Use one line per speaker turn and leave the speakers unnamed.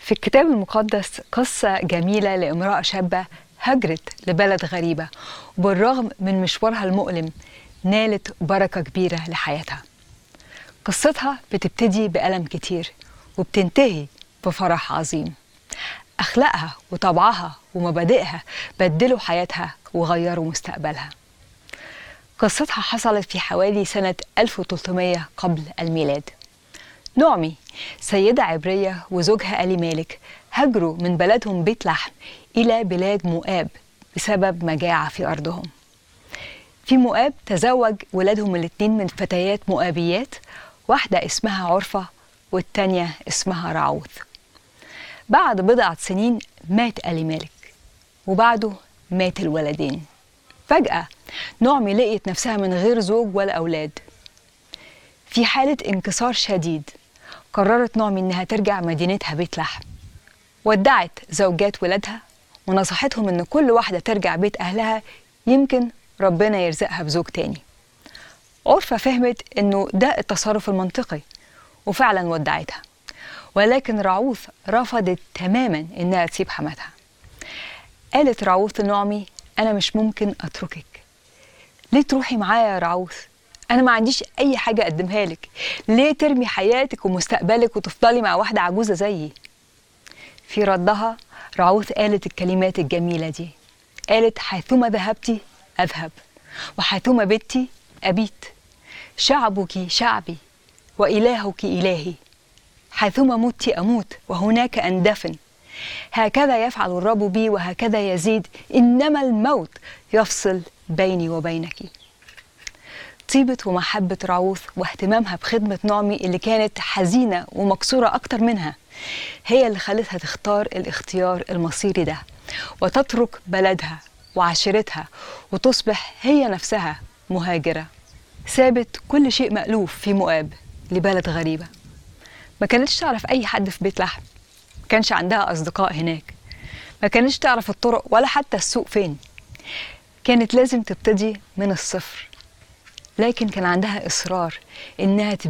في الكتاب المقدس قصة جميلة لامرأة شابة هجرت لبلد غريبة وبالرغم من مشوارها المؤلم نالت بركة كبيرة لحياتها قصتها بتبتدي بألم كتير وبتنتهي بفرح عظيم أخلاقها وطبعها ومبادئها بدلوا حياتها وغيروا مستقبلها قصتها حصلت في حوالي سنة 1300 قبل الميلاد نعمي سيدة عبرية وزوجها ألي مالك هاجروا من بلدهم بيت لحم إلى بلاد مؤاب بسبب مجاعة في أرضهم في مؤاب تزوج ولادهم الاثنين من فتيات مؤابيات واحدة اسمها عرفة والتانية اسمها رعوث بعد بضعة سنين مات ألي مالك وبعده مات الولدين فجأة نعمي لقيت نفسها من غير زوج ولا أولاد في حالة انكسار شديد قررت نعمي إنها ترجع مدينتها بيت لحم ودعت زوجات ولادها ونصحتهم إن كل واحدة ترجع بيت أهلها يمكن ربنا يرزقها بزوج تاني عرفة فهمت إنه ده التصرف المنطقي وفعلا ودعتها ولكن رعوث رفضت تماما إنها تسيب حماتها قالت رعوث لنعمي أنا مش ممكن أتركك ليه تروحي معايا يا رعوث أنا ما عنديش أي حاجة أقدمها لك ليه ترمي حياتك ومستقبلك وتفضلي مع واحدة عجوزة زيي في ردها رعوث قالت الكلمات الجميلة دي قالت حيثما ذهبت أذهب وحيثما بت أبيت شعبك شعبي وإلهك إلهي حيثما مت أموت وهناك أندفن هكذا يفعل الرب بي وهكذا يزيد إنما الموت يفصل بيني وبينك طيبة ومحبة رعوث واهتمامها بخدمة نعمي اللي كانت حزينة ومكسورة أكتر منها هي اللي خلتها تختار الاختيار المصيري ده وتترك بلدها وعشيرتها وتصبح هي نفسها مهاجرة سابت كل شيء مألوف في مؤاب لبلد غريبة ما كانتش تعرف أي حد في بيت لحم ما كانش عندها أصدقاء هناك ما كانتش تعرف الطرق ولا حتى السوق فين كانت لازم تبتدي من الصفر لكن كان عندها إصرار إنها